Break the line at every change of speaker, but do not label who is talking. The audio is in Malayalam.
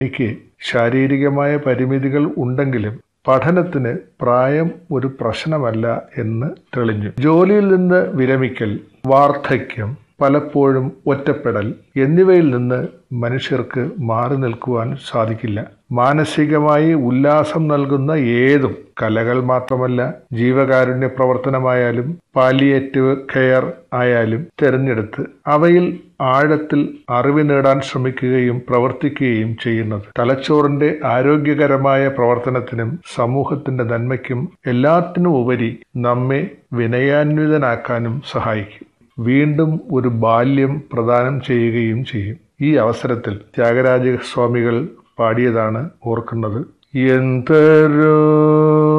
എനിക്ക് ശാരീരികമായ പരിമിതികൾ ഉണ്ടെങ്കിലും പഠനത്തിന് പ്രായം ഒരു പ്രശ്നമല്ല എന്ന് തെളിഞ്ഞു ജോലിയിൽ നിന്ന് വിരമിക്കൽ വാർദ്ധക്യം പലപ്പോഴും ഒറ്റപ്പെടൽ എന്നിവയിൽ നിന്ന് മനുഷ്യർക്ക് മാറി നിൽക്കുവാൻ സാധിക്കില്ല മാനസികമായി ഉല്ലാസം നൽകുന്ന ഏതും കലകൾ മാത്രമല്ല ജീവകാരുണ്യ പ്രവർത്തനമായാലും പാലിയേറ്റീവ് കെയർ ആയാലും തിരഞ്ഞെടുത്ത് അവയിൽ ആഴത്തിൽ അറിവ് നേടാൻ ശ്രമിക്കുകയും പ്രവർത്തിക്കുകയും ചെയ്യുന്നത് തലച്ചോറിന്റെ ആരോഗ്യകരമായ പ്രവർത്തനത്തിനും സമൂഹത്തിന്റെ നന്മയ്ക്കും എല്ലാത്തിനും ഉപരി നമ്മെ വിനയാന്വിതനാക്കാനും സഹായിക്കും വീണ്ടും ഒരു ബാല്യം പ്രദാനം ചെയ്യുകയും ചെയ്യും ഈ അവസരത്തിൽ ത്യാഗരാജ സ്വാമികൾ പാടിയതാണ് ഓർക്കുന്നത് എന്തരോ